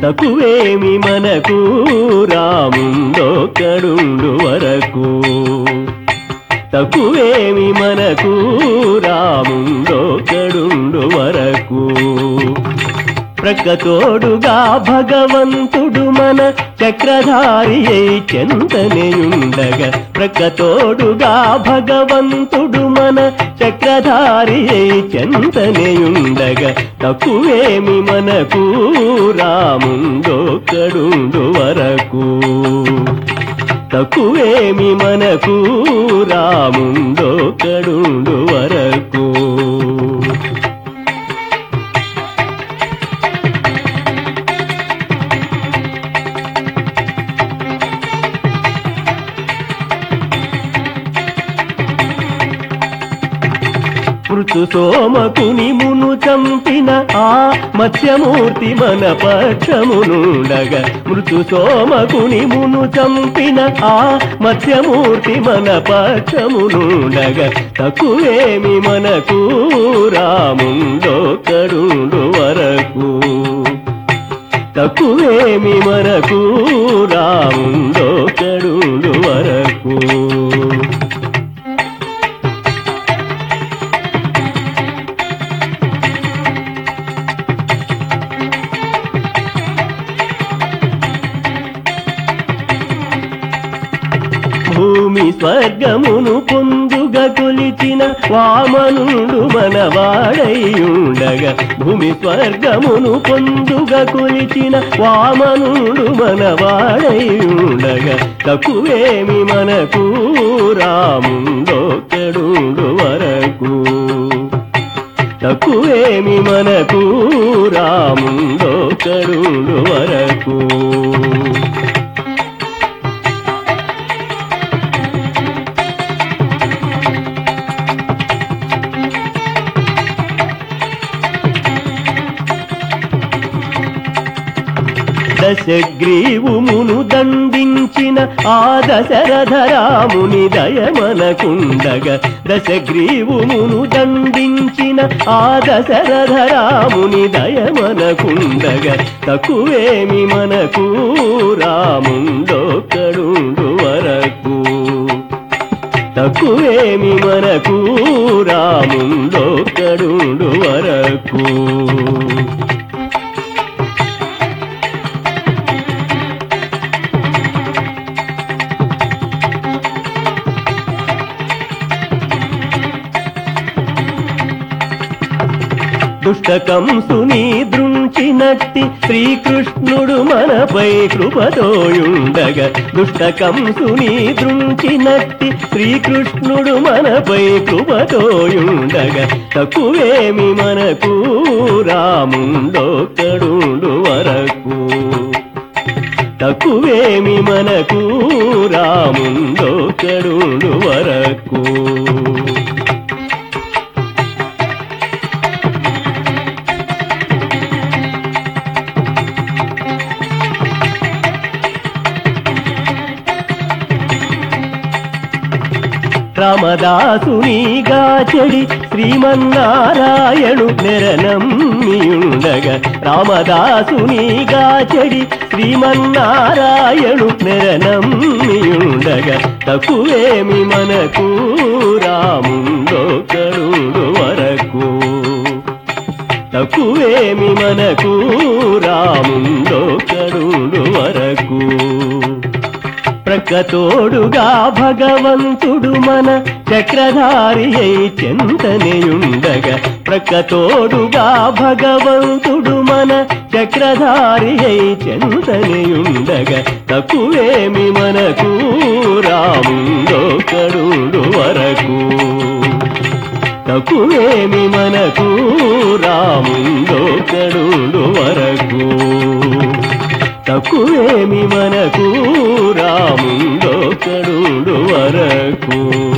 తక్కువేమి మనకు రాముండొక్కడుండు వరకు తక్కువేమి మనకు రాముండొక్కడుండు వరకు ప్రక్కతోడుగా భగవంతుడు మన చక్రధారి అయి చెంతనేయుండగా ప్రక్కతోడుగా భగవంతుడు మన చక్రధారి అయి చెంతనేయుండగా తక్కువేమి మనకు రాముండొక్కడుండు వరకు తక్కువేమి మనకు రాముండొక్కడుండు వరకు మృతు సోమకుని మును చంపిన ఆ మత్స్యమూర్తి మన పక్షమునుండగా మృతు సోమకుని మును చంపిన ఆ మత్స్యమూర్తి మన పక్షమునుండగా తక్కువేమి మనకు రాముండొక్కడుండు వరకు తక్కువేమి మనకు రాముండొక్కడుండు వరకు భూమి స్వర్గమును పొందుగ కొలిచిన వామనుడు మనవాడైయుండగా భూమి స్వర్గమును పొందుగ కొలిచిన వామనుడు మనవాడైయుండగా తక్కువేమి మనకు రాముండొక్కడుండు వరకు తక్కువేమి మనకు రాముండొక్కడుండు వరకు దశగ్రీవుమును దండించిన ఆ దశరథరాముని దయమనకుండగా దశగ్రీవుమును దండించిన ఆ దశరథరాముని దయమనకుండగా తక్కువేమి మనకు రాముండొక్కడుండు వరకు తక్కువేమి మనకు రాముండొక్కడుండు వరకు దుష్టకంసుని దృంచినట్టి శ్రీకృష్ణుడు మనపై కృపతోయుండగా దుష్టకంసుని దృంచినట్టి శ్రీకృష్ణుడు మనపై కృపతోయుండగా తక్కువేమి మనకు రాముండొక్కడుండు వరకు తక్కువేమి మనకు రాముండొక్కడుండు వరకు రామదాసునిగా చెడి శ్రీమన్నారాయణు నెరనమ్మియుండగా రామదాసునిగా చెడి శ్రీమన్నారాయణు నెరనమ్మియుండగా తక్కువేమి మనకు రాముండొక్కడుండు వరకు తక్కువేమి మనకు రాముండొక్కడుండు వరకు ప్రక్కతోడుగా భగవంతుడు మన చక్రధారి అయి చెంతనేయుండగా ప్రక్కతోడుగా భగవంతుడు మన చక్రధారి అయి చెంతనేయుండగా తక్కువేమి మనకు రాముండొక్కడుండు వరకు తక్కువేమి మనకు రాముండొక్కడుండు వరకు తక్కువేమి మనకు రాముండొక్కడుండు వరకు